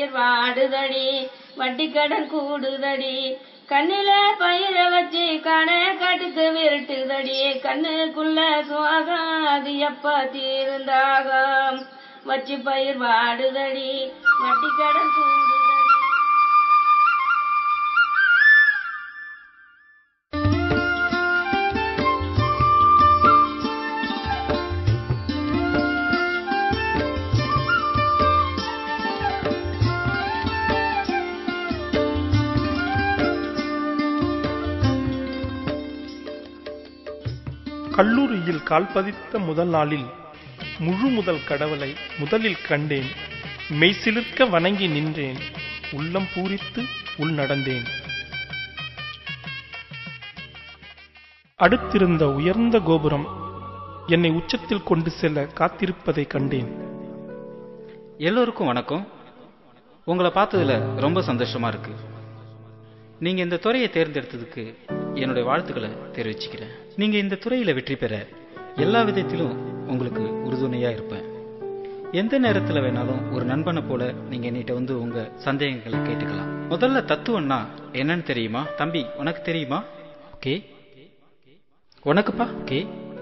பயிர் வாடுதடி வட்டி கடன் கூடுதடி கண்ணிலே பயிர வச்சு கணே கட்டுக்கு விரட்டுதடி கண்ணுக்குள்ள சுவாகம் அது எப்ப தீர்ந்தாகம் வச்சு பயிர் வாடுதடி வட்டி கடன் கூடுதடி கல்லூரியில் கால் பதித்த முதல் நாளில் முழு முதல் கடவுளை முதலில் கண்டேன் மெய்சிலிர்க்க வணங்கி நின்றேன் உள்ளம் பூரித்து உள் நடந்தேன் அடுத்திருந்த உயர்ந்த கோபுரம் என்னை உச்சத்தில் கொண்டு செல்ல காத்திருப்பதை கண்டேன் எல்லோருக்கும் வணக்கம் உங்களை பார்த்ததுல ரொம்ப சந்தோஷமா இருக்கு நீங்க இந்த துறையை தேர்ந்தெடுத்ததுக்கு என்னுடைய வாழ்த்துக்களை தெரிவிச்சுக்கிறேன் நீங்க இந்த துறையில வெற்றி பெற எல்லா விதத்திலும் உங்களுக்கு உறுதுணையா இருப்பேன் எந்த நேரத்துல வேணாலும் ஒரு நண்பனை போல நீங்க என்கிட்ட வந்து உங்க சந்தேகங்களை கேட்டுக்கலாம் முதல்ல தத்துவம்னா என்னன்னு தெரியுமா தம்பி உனக்கு தெரியுமா ஓகே உனக்குப்பா ஓகே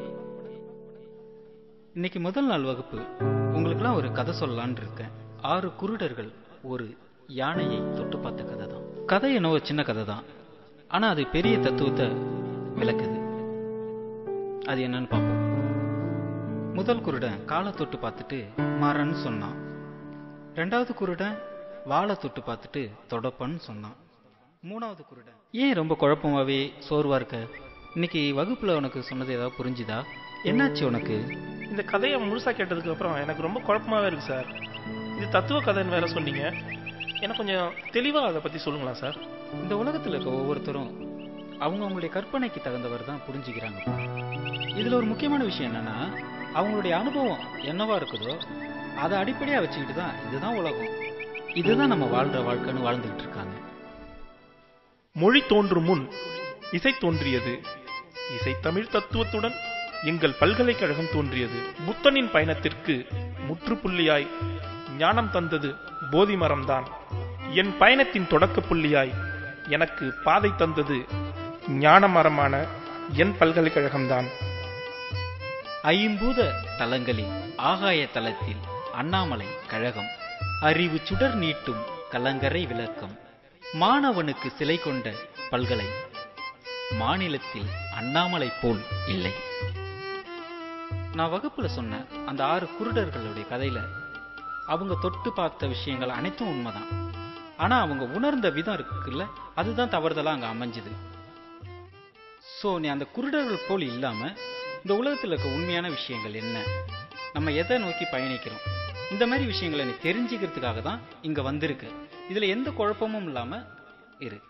இன்னைக்கு முதல் நாள் வகுப்பு உங்களுக்குலாம் ஒரு கதை சொல்லலான்னு இருக்கேன் ஆறு குருடர்கள் ஒரு யானையை தொட்டு பார்த்த கதை தான் கதை என்னவோ சின்ன கதை தான் ஆனா அது பெரிய தத்துவத்தை விளக்குது அது என்னன்னு பார்ப்போம் முதல் குருடன் காலை தொட்டு பார்த்துட்டு மரன்னு சொன்னான் ரெண்டாவது குருடன் வாழை தொட்டு பார்த்துட்டு தொடப்பன்னு சொன்னான் மூணாவது குருடன் ஏன் ரொம்ப குழப்பமாவே சோர்வா இருக்க இன்னைக்கு வகுப்புல உனக்கு சொன்னது ஏதாவது புரிஞ்சுதா என்னாச்சு உனக்கு இந்த கதையை முழுசா கேட்டதுக்கு அப்புறம் எனக்கு ரொம்ப குழப்பமாவே இருக்கு சார் இது தத்துவ கதைன்னு வேற சொன்னீங்க எனக்கு கொஞ்சம் தெளிவா அதை பத்தி சொல்லுங்களா சார் இந்த உலகத்துல இருக்க ஒவ்வொருத்தரும் அவங்க அவங்களுடைய கற்பனைக்கு தகுந்தவர் தான் புரிஞ்சுக்கிறாங்க இதுல ஒரு முக்கியமான விஷயம் என்னன்னா அவங்களுடைய அனுபவம் என்னவா இருக்குதோ அதை அடிப்படையா வச்சுக்கிட்டு தான் இதுதான் உலகம் இதுதான் நம்ம வாழ்ற வாழ்க்கைன்னு வாழ்ந்துகிட்டு இருக்காங்க மொழி தோன்றும் முன் இசை தோன்றியது இசை தமிழ் தத்துவத்துடன் எங்கள் பல்கலைக்கழகம் தோன்றியது புத்தனின் பயணத்திற்கு முற்றுப்புள்ளியாய் ஞானம் தந்தது போதி மரம்தான் என் பயணத்தின் தொடக்க புள்ளியாய் எனக்கு பாதை தந்தது ஞான மரமான என் பல்கலைக்கழகம்தான் ஐம்பூத தலங்களில் ஆகாய தலத்தில் அண்ணாமலை கழகம் அறிவு சுடர் நீட்டும் கலங்கரை விளக்கம் மாணவனுக்கு சிலை கொண்ட பல்கலை மாநிலத்தில் அண்ணாமலை போல் இல்லை நான் வகுப்புல சொன்ன அந்த ஆறு குருடர்களுடைய கதையில அவங்க தொட்டு பார்த்த விஷயங்கள் அனைத்தும் உண்மைதான் ஆனா அவங்க உணர்ந்த விதம் இருக்குல்ல அதுதான் தவறுதலா அங்க அமைஞ்சுது சோ நீ அந்த குருடர்கள் போல் இல்லாம இந்த உலகத்துல இருக்க உண்மையான விஷயங்கள் என்ன நம்ம எதை நோக்கி பயணிக்கிறோம் இந்த மாதிரி விஷயங்களை நீ தெரிஞ்சுக்கிறதுக்காக தான் இங்க வந்திருக்கு இதுல எந்த குழப்பமும் இல்லாம இரு